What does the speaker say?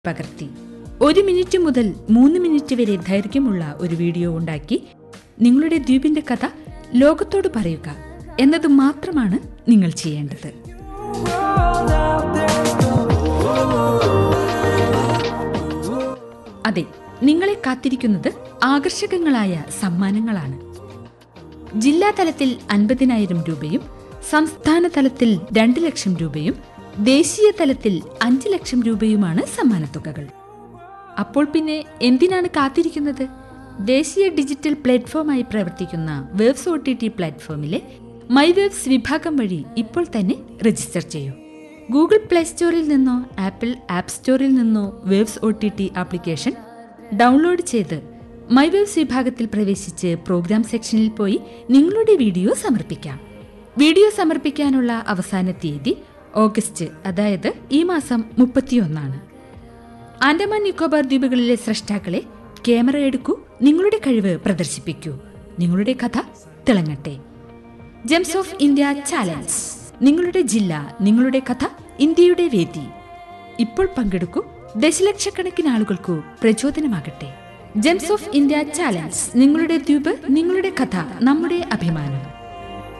പകർത്തി ഒരു മിനിറ്റ് മുതൽ മൂന്ന് മിനിറ്റ് വരെ ദൈർഘ്യമുള്ള ഒരു വീഡിയോ ഉണ്ടാക്കി നിങ്ങളുടെ ദ്വീപിന്റെ കഥ ലോകത്തോട് പറയുക എന്നത് മാത്രമാണ് നിങ്ങൾ ചെയ്യേണ്ടത് അതെ നിങ്ങളെ കാത്തിരിക്കുന്നത് ആകർഷകങ്ങളായ സമ്മാനങ്ങളാണ് ജില്ലാ തലത്തിൽ അൻപതിനായിരം രൂപയും സംസ്ഥാന തലത്തിൽ രണ്ട് ലക്ഷം രൂപയും ദേശീയ തലത്തിൽ അഞ്ച് ലക്ഷം രൂപയുമാണ് സമ്മാനത്തുകകൾ അപ്പോൾ പിന്നെ എന്തിനാണ് കാത്തിരിക്കുന്നത് ദേശീയ ഡിജിറ്റൽ പ്ലാറ്റ്ഫോമായി പ്രവർത്തിക്കുന്ന വേവ്സ് ഒ ടി ടി പ്ലാറ്റ്ഫോമിലെ മൈ വേവ്സ് വിഭാഗം വഴി ഇപ്പോൾ തന്നെ രജിസ്റ്റർ ചെയ്യൂ ഗൂഗിൾ പ്ലേ സ്റ്റോറിൽ നിന്നോ ആപ്പിൾ ആപ്പ് സ്റ്റോറിൽ നിന്നോ waves O T T application download ചെയ്ത് മൈ വേവ്സ് വിഭാഗത്തിൽ പ്രവേശിച്ച് പ്രോഗ്രാം സെക്ഷനിൽ പോയി നിങ്ങളുടെ വീഡിയോ സമർപ്പിക്കാം വീഡിയോ സമർപ്പിക്കാനുള്ള അവസാന തീയതി ഓഗസ്റ്റ് അതായത് ഈ മാസം മുപ്പത്തിയൊന്നാണ് ആൻഡമാൻ നിക്കോബാർ ദ്വീപുകളിലെ സ്രഷ്ടാക്കളെ ക്യാമറ എടുക്കൂ നിങ്ങളുടെ കഴിവ് പ്രദർശിപ്പിക്കൂ നിങ്ങളുടെ കഥ തിളങ്ങട്ടെ ജെംസ് ഓഫ് ഇന്ത്യ ചാലഞ്ച് നിങ്ങളുടെ ജില്ല നിങ്ങളുടെ കഥ ഇന്ത്യയുടെ വേദി ഇപ്പോൾ പങ്കെടുക്കൂ ദശലക്ഷക്കണക്കിന് ആളുകൾക്കു പ്രചോദനമാകട്ടെ ജെംസ് ഓഫ് ഇന്ത്യ ചാലഞ്ച് നിങ്ങളുടെ ദ്വീപ് നിങ്ങളുടെ കഥ നമ്മുടെ അഭിമാനം